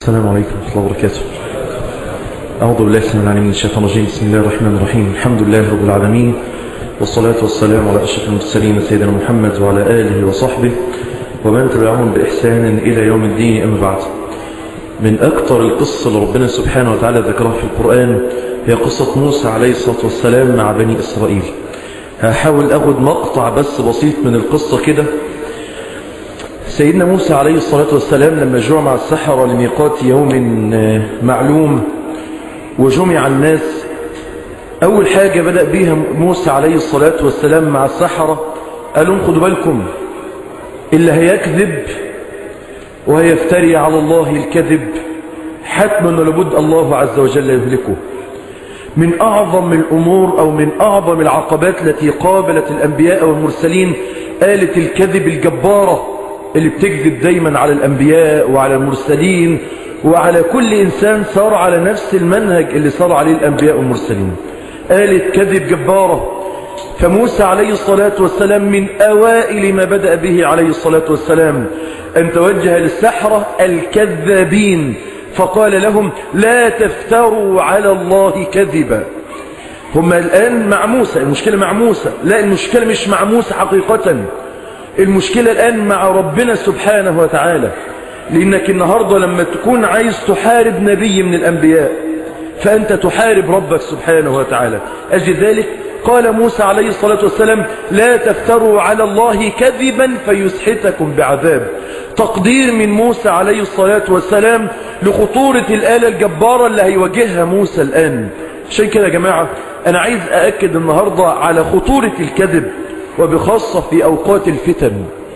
السلام عليكم ورحمة الله وبركاته أعوذ بالله السلام العليم من الشيطان الرجيم بسم الله الرحمن الرحيم الحمد لله رب العالمين والصلاة والسلام على أشرف المرسلين سيدنا محمد وعلى آله وصحبه ومن تبعهم بإحسان إلى يوم الدين أما بعد من أكثر القصة اللي ربنا سبحانه وتعالى ذكرها في القرآن هي قصة موسى عليه الصلاة والسلام مع بني إسرائيل هحاول أخذ مقطع بس بسيط من القصة كده سيدنا موسى عليه الصلاة والسلام لما جمع السحرة لميقات يوم معلوم وجمع الناس أول حاجة بدأ بيها موسى عليه الصلاة والسلام مع السحرة قال لهم خدوا بالكم اللي هيكذب وهيفتري على الله الكذب حتما ولابد الله عز وجل يهلكه من أعظم الأمور أو من أعظم العقبات التي قابلت الأنبياء والمرسلين آلة الكذب الجبارة اللي بتكذب دايما على الأنبياء وعلى المرسلين وعلى كل إنسان صار على نفس المنهج اللي صار عليه الأنبياء والمرسلين آلة كذب جبارة فموسى عليه الصلاة والسلام من أوائل ما بدأ به عليه الصلاة والسلام أن توجه للسحرة الكذابين فقال لهم لا تفتروا على الله كذبا هم الآن مع موسى المشكلة مع موسى لا المشكلة مش مع موسى حقيقة المشكلة الآن مع ربنا سبحانه وتعالى لأنك النهاردة لما تكون عايز تحارب نبي من الأنبياء فأنت تحارب ربك سبحانه وتعالى أجل ذلك قال موسى عليه الصلاة والسلام لا تفتروا على الله كذبا فيسحتكم بعذاب تقدير من موسى عليه الصلاة والسلام لخطورة الآلة الجبارة اللي هيواجهها موسى الآن عشان كده يا جماعة أنا عايز أأكد النهاردة على خطورة الكذب وبخاصة في أوقات الفتن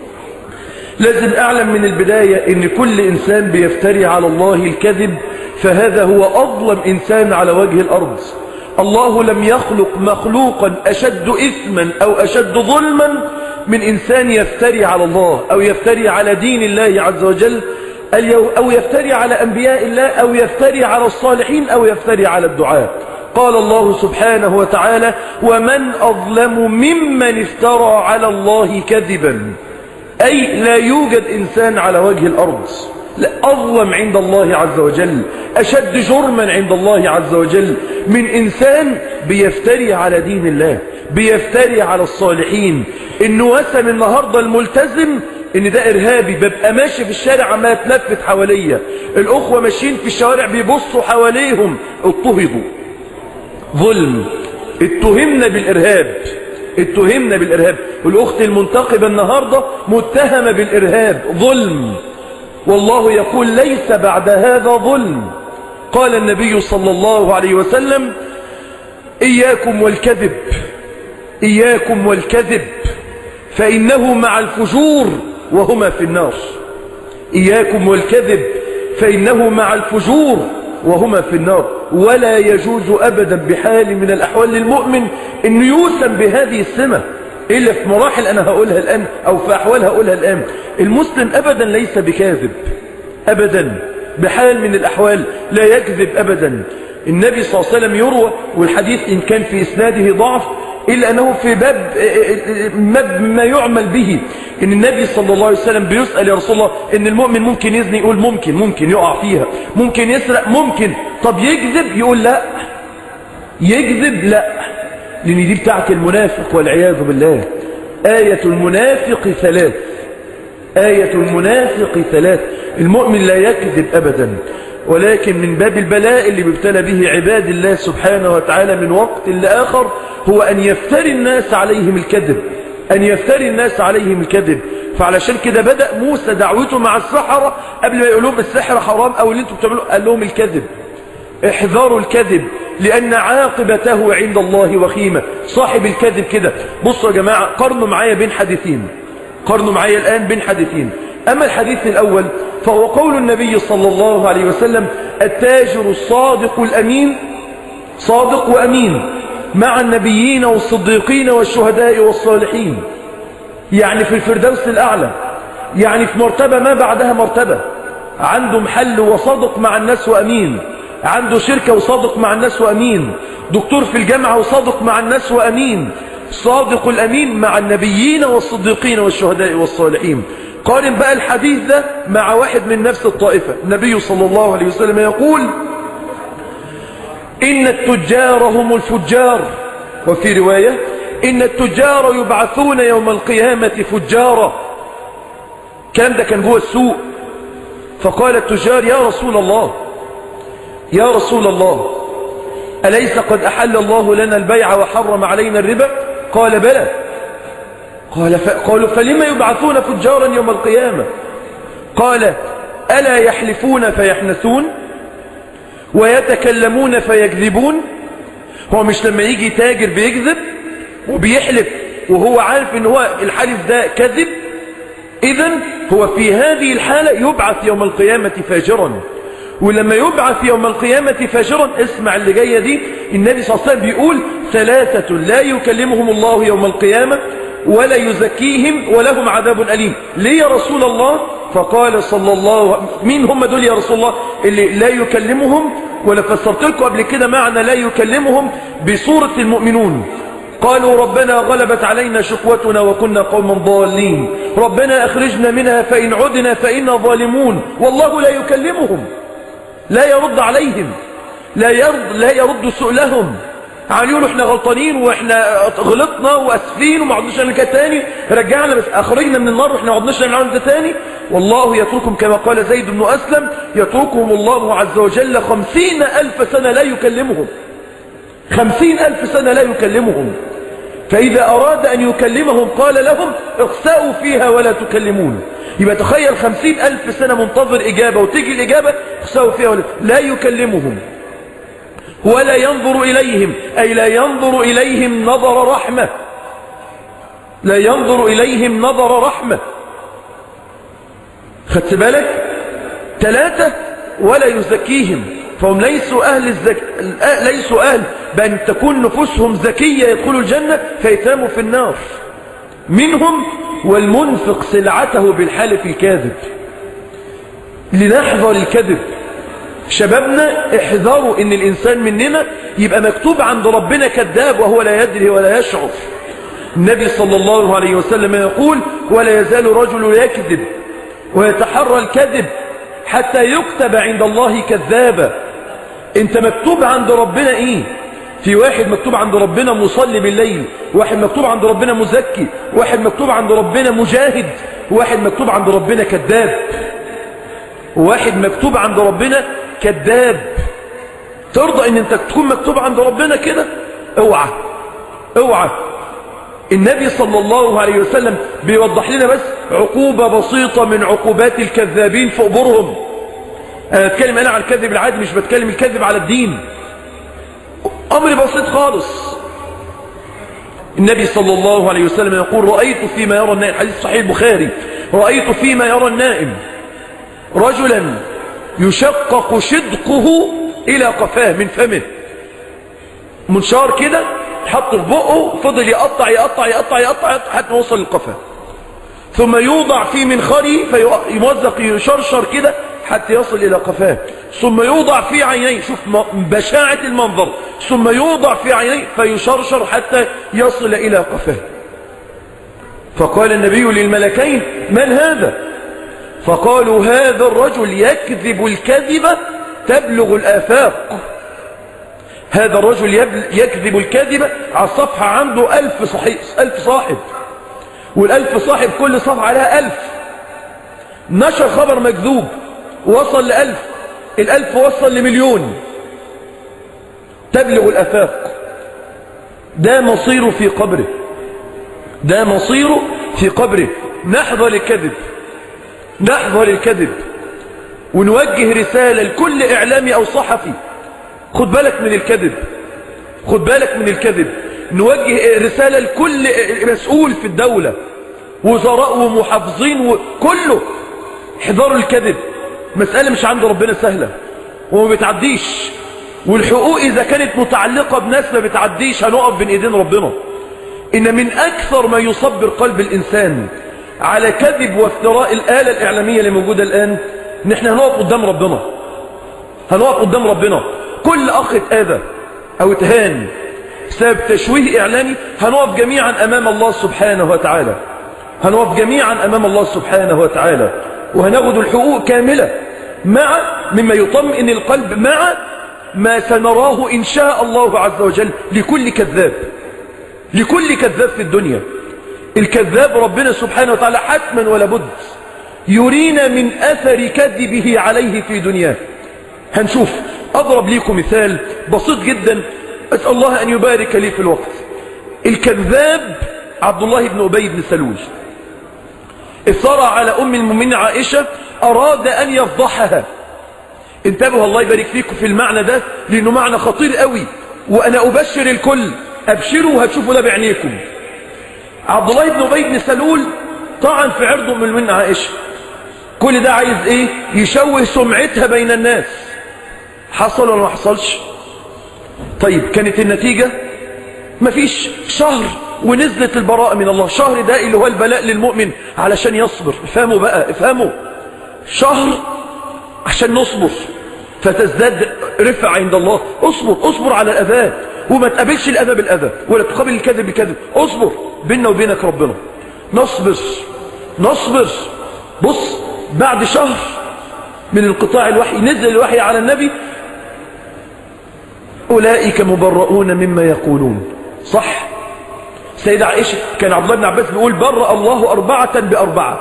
لازم أعلم من البداية أن كل إنسان بيفتري على الله الكذب فهذا هو أظلم إنسان على وجه الأرض الله لم يخلق مخلوقا أشد إثما أو أشد ظلما من إنسان يفتري على الله أو يفتري على دين الله عز وجل أو يفتري على أنبياء الله أو يفتري على الصالحين أو يفتري على الدعاء قال الله سبحانه وتعالى ومن أظلم ممن افترى على الله كذبا أي لا يوجد إنسان على وجه الأرض لا أظلم عند الله عز وجل أشد جرما عند الله عز وجل من إنسان بيفتري على دين الله بيفتري على الصالحين إنه وسم النهاردة الملتزم إن ده إرهابي ببقى ماشي في الشارع عمال تلفت حواليا الأخوة ماشيين في الشوارع بيبصوا حواليهم اضطهدوا ظلم اتهمنا بالإرهاب اتهمنا بالإرهاب والأخت المنتقبة النهاردة متهمة بالإرهاب ظلم والله يقول ليس بعد هذا ظلم قال النبي صلى الله عليه وسلم إياكم والكذب إياكم والكذب فإنه مع الفجور وهما في النار إياكم والكذب فإنه مع الفجور وهما في النار ولا يجوز أبدا بحال من الأحوال للمؤمن أن يوسم بهذه السمة إلا في مراحل أنا هقولها الآن أو في أحوال هقولها الآن المسلم أبدا ليس بكاذب أبدا بحال من الأحوال لا يكذب أبدا النبي صلى الله عليه وسلم يروى والحديث إن كان في إسناده ضعف إلا أنه في باب ما يعمل به إن النبي صلى الله عليه وسلم بيسأل يا رسول الله إن المؤمن ممكن يزني يقول ممكن ممكن يقع فيها ممكن يسرق ممكن طب يكذب يقول لا يكذب لا لأن دي بتاعت المنافق والعياذ بالله آية المنافق ثلاث آية المنافق ثلاث المؤمن لا يكذب أبدا ولكن من باب البلاء اللي بيبتلى به عباد الله سبحانه وتعالى من وقت لآخر هو أن يفتري الناس عليهم الكذب أن يفتري الناس عليهم الكذب فعلشان كده بدأ موسى دعوته مع السحرة قبل ما يقول لهم السحر حرام أو اللي انتم بتعملوه قال لهم الكذب احذروا الكذب لأن عاقبته عند الله وخيمة صاحب الكذب كده بصوا يا جماعة قرنوا معايا بين حديثين قرنوا معايا الآن بين حديثين أما الحديث الأول فهو قول النبي صلى الله عليه وسلم التاجر الصادق الأمين صادق وأمين مع النبيين والصديقين والشهداء والصالحين يعني في الفردوس الأعلى يعني في مرتبة ما بعدها مرتبة عنده محل وصادق مع الناس وأمين عنده شركة وصادق مع الناس وأمين دكتور في الجامعة وصادق مع الناس وأمين صادق الأمين مع النبيين والصديقين والشهداء والصالحين قارن بقى الحديث ده مع واحد من نفس الطائفة النبي صلى الله عليه وسلم يقول إن التجار هم الفجار وفي رواية إن التجار يبعثون يوم القيامة فجارا كان ده كان جوه السوق فقال التجار يا رسول الله يا رسول الله أليس قد أحل الله لنا البيع وحرم علينا الربا قال بلى قال ف... قالوا فلما يبعثون فجارا يوم القيامة قال ألا يحلفون فيحنثون ويتكلمون فيكذبون هو مش لما يجي تاجر بيكذب وبيحلف وهو عارف ان هو الحلف ده كذب اذا هو في هذه الحالة يبعث يوم القيامة فاجرا ولما يبعث يوم القيامة فاجرا اسمع اللي جاية دي النبي صلى الله عليه وسلم بيقول ثلاثة لا يكلمهم الله يوم القيامة ولا يزكيهم ولهم عذاب أليم ليه يا رسول الله فقال صلى الله مين هم دول يا رسول الله اللي لا يكلمهم ولا فسرت لكم قبل كده معنى لا يكلمهم بصورة المؤمنون قالوا ربنا غلبت علينا شقوتنا وكنا قوما ضالين ربنا أخرجنا منها فإن عدنا فإنا ظالمون والله لا يكلمهم لا يرد عليهم لا يرد, لا يرد سؤلهم يقولوا احنا غلطانين واحنا غلطنا واسفين وما عدناش نعمل كده تاني رجعنا بس اخرجنا من النار واحنا ما عدناش نعمل ده تاني والله يتركهم كما قال زيد بن اسلم يتركهم الله عز وجل خمسين الف سنة لا يكلمهم خمسين الف سنة لا يكلمهم فإذا أراد أن يكلمهم قال لهم اخسأوا فيها ولا تكلمون يبقى تخيل خمسين ألف سنة منتظر إجابة وتيجي الإجابة اخسأوا فيها ولا لا يكلمهم ولا ينظر إليهم أي لا ينظر إليهم نظر رحمة لا ينظر إليهم نظر رحمة خدت بالك ثلاثة ولا يزكيهم فهم ليسوا أهل الزك... ليسوا أهل بأن تكون نفوسهم زكية يدخلوا الجنة فيتاموا في النار منهم والمنفق سلعته بالحلف الكاذب لنحذر الكذب شبابنا احذروا ان الانسان مننا يبقى مكتوب عند ربنا كذاب وهو لا يدري ولا يشعر النبي صلى الله عليه وسلم يقول ولا يزال رجل يكذب ويتحرى الكذب حتى يكتب عند الله كذابا انت مكتوب عند ربنا ايه في واحد مكتوب عند ربنا مصلي بالليل واحد مكتوب عند ربنا مزكي واحد مكتوب عند ربنا مجاهد واحد مكتوب عند ربنا كذاب واحد مكتوب عند ربنا كذاب ترضى ان انت تكون مكتوب عند ربنا كده اوعى اوعى النبي صلى الله عليه وسلم بيوضح لنا بس عقوبة بسيطة من عقوبات الكذابين في قبورهم انا اتكلم انا على الكذب العادي مش بتكلم الكذب على الدين امر بسيط خالص النبي صلى الله عليه وسلم يقول رأيت فيما يرى النائم حديث صحيح البخاري رأيت فيما يرى النائم رجلا يشقق شدقه إلى قفاه من فمه منشار كده حط في بقه فضل يقطع يقطع يقطع يقطع حتى وصل للقفاه ثم يوضع في منخره فيمزق يشرشر كده حتى يصل إلى قفاه ثم يوضع في عينيه شوف بشاعة المنظر ثم يوضع في عينيه فيشرشر حتى يصل إلى قفاه فقال النبي للملكين من هذا فقالوا هذا الرجل يكذب الكذب تبلغ الآفاق هذا الرجل يكذب الكذب على الصفحة عنده ألف, صحيح ألف صاحب والألف صاحب كل صفحة عليها ألف نشر خبر مكذوب وصل لألف الألف وصل لمليون تبلغ الأفاق ده مصيره في قبره ده مصيره في قبره نحذر الكذب نحذر الكذب ونوجه رسالة لكل إعلامي أو صحفي خد بالك من الكذب خد بالك من الكذب نوجه رسالة لكل مسؤول في الدولة وزراء ومحافظين وكله احذروا الكذب مسألة مش عند ربنا سهلة وما بتعديش والحقوق إذا كانت متعلقة بناس ما بتعديش هنقف بين إيدين ربنا إن من أكثر ما يصبر قلب الإنسان على كذب وافتراء الآلة الإعلامية اللي موجودة الآن إن إحنا هنقف قدام ربنا هنقف قدام ربنا كل أخ اتآذى أو اتهان بسبب تشويه إعلامي هنقف جميعا أمام الله سبحانه وتعالى هنقف جميعا أمام الله سبحانه وتعالى وهناخد الحقوق كاملة مع مما يطمئن القلب مع ما سنراه إن شاء الله عز وجل لكل كذاب لكل كذاب في الدنيا الكذاب ربنا سبحانه وتعالى حتما ولا بد يرينا من أثر كذبه عليه في دنياه هنشوف أضرب لكم مثال بسيط جدا أسأل الله أن يبارك لي في الوقت الكذاب عبد الله بن أبي بن سلول اثرى على أم المؤمنين عائشة أراد أن يفضحها انتبهوا الله يبارك فيكم في المعنى ده لأنه معنى خطير قوي وأنا أبشر الكل أبشروا وهتشوفوا ده بعينيكم عبد الله بن أبي بن سلول طعن في عرض أم المؤمنين عائشة كل ده عايز إيه يشوه سمعتها بين الناس حصل ولا ما حصلش طيب كانت النتيجة مفيش شهر ونزلت البراءة من الله شهر ده اللي هو البلاء للمؤمن علشان يصبر افهموا بقى افهموا شهر عشان نصبر فتزداد رفع عند الله اصبر اصبر على الأذى وما تقابلش الأذى بالأذى ولا تقابل الكذب بالكذب اصبر بيننا وبينك ربنا نصبر نصبر بص بعد شهر من انقطاع الوحي نزل الوحي على النبي أولئك مبرؤون مما يقولون صح سيدة عائشة كان عبد الله بن عباس بيقول برأ الله أربعة بأربعة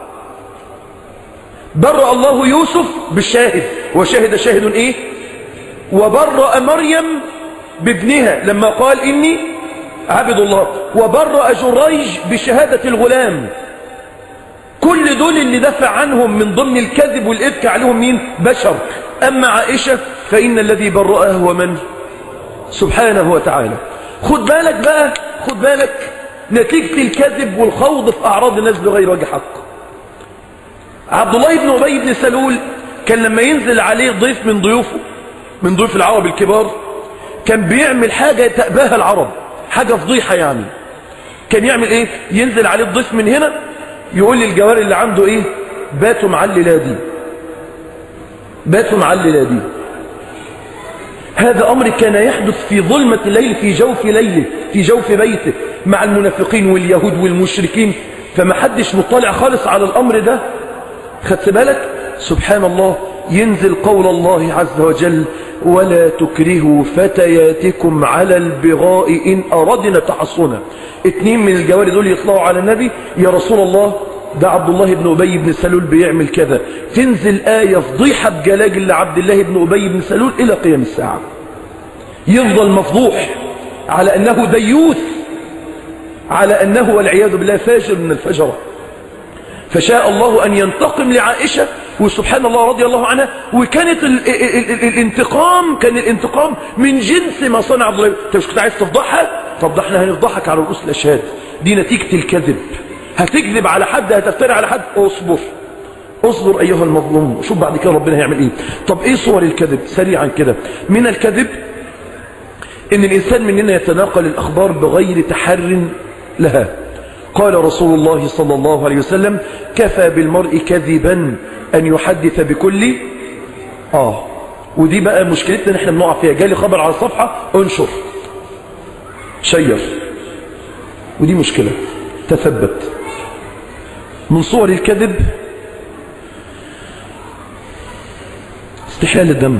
برأ الله يوسف بالشاهد وشاهد شاهد إيه وبرأ مريم بابنها لما قال إني عبد الله وبرأ جريج بشهادة الغلام كل دول اللي دفع عنهم من ضمن الكذب والإفك عليهم مين بشر أما عائشة فإن الذي برأها هو من سبحانه وتعالى خد بالك بقى خد بالك نتيجة الكذب والخوض في أعراض الناس بغير وجه حق عبد الله بن أبي بن سلول كان لما ينزل عليه ضيف من ضيوفه من ضيوف العرب الكبار كان بيعمل حاجة تأباها العرب حاجة فضيحة يعني كان يعمل ايه ينزل عليه الضيف من هنا يقول للجوار اللي عنده ايه باتوا معللا دي باتوا معللا دي هذا أمر كان يحدث في ظلمة الليل في جوف ليله في جوف بيته مع المنافقين واليهود والمشركين فما حدش مطلع خالص على الأمر ده خدت بالك سبحان الله ينزل قول الله عز وجل ولا تكرهوا فتياتكم على البغاء إن أردنا تحصنا اتنين من الجواري دول يطلعوا على النبي يا رسول الله ده عبد الله بن أبي بن سلول بيعمل كذا تنزل آية فضيحة بجلاجل لعبد الله بن أبي بن سلول إلى قيام الساعة يفضل مفضوح على أنه ديوث على أنه والعياذ بالله فاجر من الفجرة فشاء الله أن ينتقم لعائشة وسبحان الله رضي الله عنها وكانت ال ال ال ال الانتقام كان الانتقام من جنس ما صنع عبد الله انت مش كنت عايز تفضحها طب ده احنا هنفضحك على رؤوس الاشهاد دي نتيجة الكذب هتكذب على حد هتفتري على حد اصبر اصبر ايها المظلوم شوف بعد كده ربنا هيعمل ايه طب ايه صور الكذب سريعا كده من الكذب ان الانسان مننا يتناقل الاخبار بغير تحر لها قال رسول الله صلى الله عليه وسلم كفى بالمرء كذبا أن يحدث بكل آه ودي بقى مشكلتنا نحن بنقع فيها جالي خبر على الصفحة انشر شير ودي مشكلة تثبت من صور الكذب استحلال الدم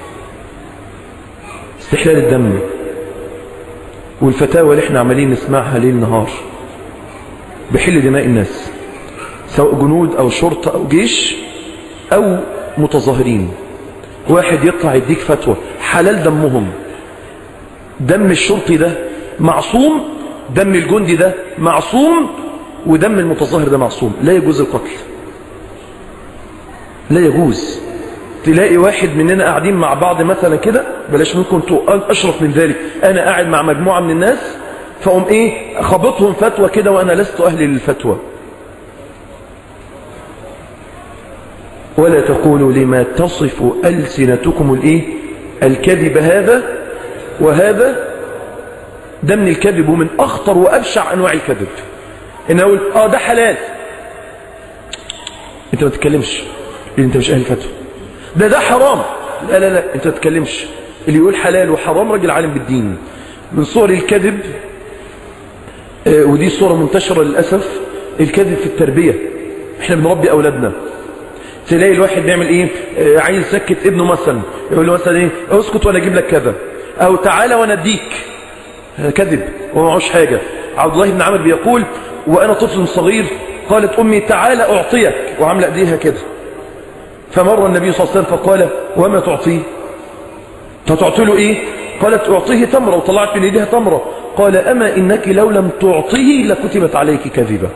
استحلال الدم والفتاوى اللي احنا عمالين نسمعها ليل نهار بحل دماء الناس سواء جنود أو شرطة أو جيش أو متظاهرين واحد يطلع يديك فتوى حلال دمهم دم الشرطي ده معصوم دم الجندي ده معصوم ودم المتظاهر ده معصوم لا يجوز القتل لا يجوز تلاقي واحد مننا قاعدين مع بعض مثلا كده بلاش منكم أشرف من ذلك أنا قاعد مع مجموعة من الناس فأقوم إيه خبطهم فتوى كده وأنا لست أهل للفتوى ولا تقولوا لما تصف ألسنتكم الإيه الكذب هذا وهذا ده من الكذب ومن أخطر وأبشع أنواع الكذب إن أقول آه ده حلال أنت ما تتكلمش لأن أنت مش أهل فتوى ده ده حرام لا لا لا أنت ما تتكلمش اللي يقول حلال وحرام راجل عالم بالدين من صور الكذب ودي صورة منتشرة للأسف الكذب في التربية احنا بنربي أولادنا تلاقي الواحد بيعمل ايه آه، عايز يسكت ابنه مثلا يقول له مثلا ايه اسكت وانا اجيب لك كذا او تعالى وانا اديك هذا كذب وما معهوش حاجة عبد الله بن عمرو بيقول وانا طفل صغير قالت امي تعالى اعطيك وعامله ايديها كده فمر النبي صلى الله عليه وسلم فقال وما تعطيه فتعطي له ايه قالت اعطيه تمره وطلعت من ايديها تمره قال اما انك لو لم تعطيه لكتبت عليك كذبه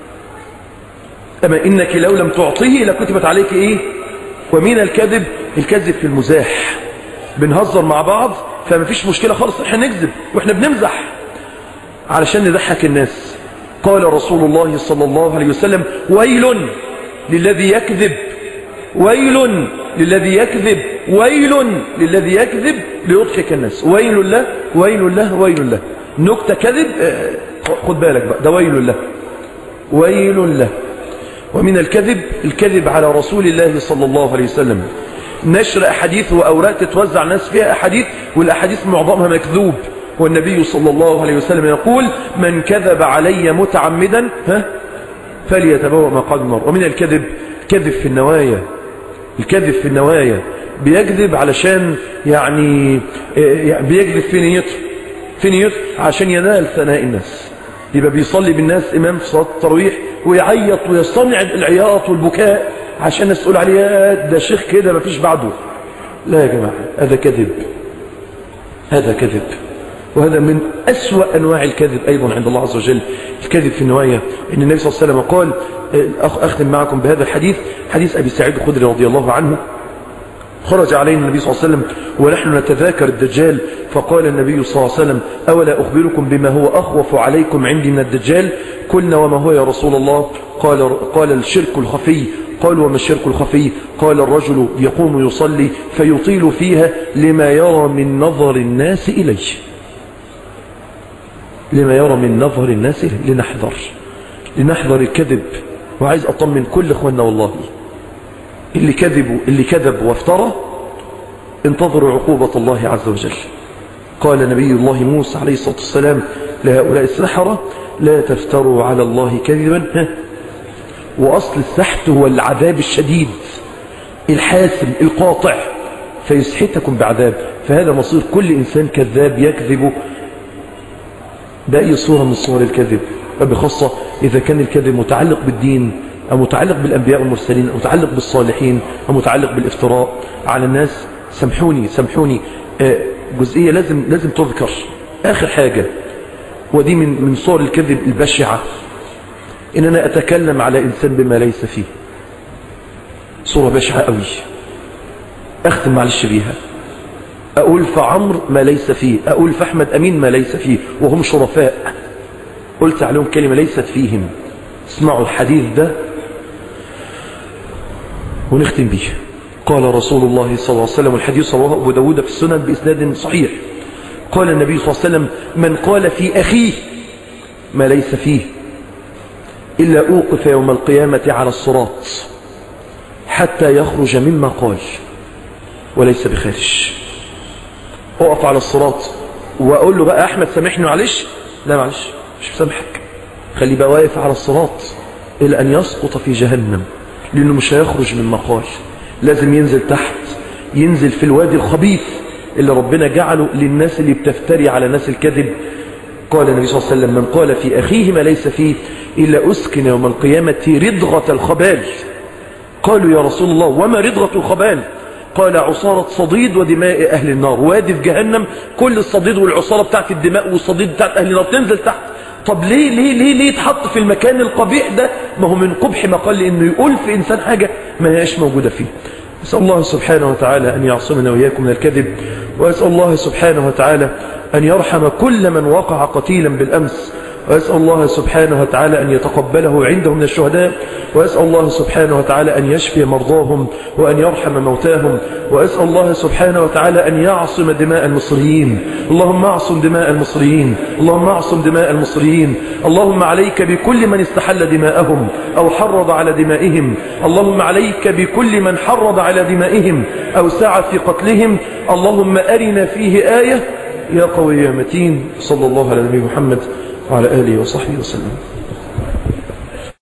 أما إنك لو لم تعطيه لكتبت عليك إيه ومن الكذب الكذب في المزاح بنهزر مع بعض فما فيش مشكلة خالص احنا نكذب واحنا بنمزح علشان نضحك الناس قال رسول الله صلى الله عليه وسلم ويل للذي يكذب ويل للذي يكذب ويل للذي يكذب ليضحك الناس ويل له ويل له ويل له نكتة كذب اه، خد بالك بقى ده ويل له ويل له ومن الكذب الكذب على رسول الله صلى الله عليه وسلم نشر أحاديث وأوراق تتوزع الناس فيها أحاديث والأحاديث معظمها مكذوب والنبي صلى الله عليه وسلم يقول من كذب علي متعمدا ها فليتبوأ مقعد النار ومن الكذب كذب في النوايا الكذب في النوايا بيكذب علشان يعني يعني بيكذب في نيته في نيته عشان ينال ثناء الناس يبقى بيصلي بالناس إمام في صلاة التراويح ويعيط ويصنع العياط والبكاء عشان الناس تقول عليه يا ده شيخ كده ما فيش بعده لا يا جماعة هذا كذب هذا كذب وهذا من أسوأ أنواع الكذب أيضا عند الله عز وجل الكذب في النوايا إن النبي صلى الله عليه وسلم قال أخ أختم معكم بهذا الحديث حديث أبي سعيد الخدري رضي الله عنه خرج علينا النبي صلى الله عليه وسلم ونحن نتذاكر الدجال فقال النبي صلى الله عليه وسلم أولا أخبركم بما هو أخوف عليكم عندي من الدجال قلنا وما هو يا رسول الله قال, قال الشرك الخفي قال وما الشرك الخفي قال الرجل يقوم يصلي فيطيل فيها لما يرى من نظر الناس إليه لما يرى من نظر الناس إليه لنحذر لنحذر الكذب وعايز أطمن كل إخواننا والله اللي كذبوا اللي كذب وافترى انتظروا عقوبة الله عز وجل قال نبي الله موسى عليه الصلاة والسلام لهؤلاء السحرة لا تفتروا على الله كذبا ها وأصل السحت هو العذاب الشديد الحاسم القاطع فيسحتكم بعذاب فهذا مصير كل إنسان كذاب يكذب بأي صورة من صور الكذب وبخاصة إذا كان الكذب متعلق بالدين أو متعلق بالأنبياء والمرسلين أو متعلق بالصالحين أو متعلق بالافتراء على الناس سامحوني سامحوني آه، جزئية لازم لازم تذكر آخر حاجة ودي من من صور الكذب البشعة إن أنا أتكلم على إنسان بما ليس فيه صورة بشعة قوي أختم معلش بيها أقول في عمرو ما ليس فيه أقول في أحمد أمين ما ليس فيه وهم شرفاء قلت عليهم كلمة ليست فيهم اسمعوا الحديث ده ونختم به قال رسول الله صلى الله عليه وسلم الحديث رواه أبو داود في السنن بإسناد صحيح قال النبي صلى الله عليه وسلم من قال في أخيه ما ليس فيه إلا أوقف يوم القيامة على الصراط حتى يخرج مما قال وليس بخارج أقف على الصراط وأقول له بقى أحمد سامحني معلش لا معلش مش مسامحك خلي بقى واقف على الصراط إلى أن يسقط في جهنم لأنه مش هيخرج مما قال لازم ينزل تحت ينزل في الوادي الخبيث اللي ربنا جعله للناس اللي بتفتري على ناس الكذب قال النبي صلى الله عليه وسلم من قال في أخيه ما ليس فيه إلا أسكن يوم القيامة ردغة الخبال قالوا يا رسول الله وما ردغة الخبال قال عصارة صديد ودماء أهل النار وادي في جهنم كل الصديد والعصارة بتاعت الدماء والصديد بتاعت أهل النار تنزل تحت طب ليه ليه ليه ليه يتحط في المكان القبيح ده ما هو من قبح ما قال لأنه يقول في إنسان حاجة ما هيش موجودة فيه أسأل الله سبحانه وتعالى أن يعصمنا وإياكم من الكذب وأسأل الله سبحانه وتعالى أن يرحم كل من وقع قتيلا بالأمس وأسأل الله سبحانه وتعالى أن يتقبله عنده من الشهداء وأسأل الله سبحانه وتعالى أن يشفي مرضاهم وأن يرحم موتاهم وأسأل الله سبحانه وتعالى أن يعصم دماء المصريين اللهم اعصم دماء المصريين اللهم اعصم دماء المصريين اللهم عليك بكل من استحل دماءهم أو حرض على دمائهم اللهم عليك بكل من حرض على دمائهم أو سعى في قتلهم اللهم أرنا فيه آية يا قوي يا متين صلى الله على نبي محمد وعلى آله وصحبه وسلم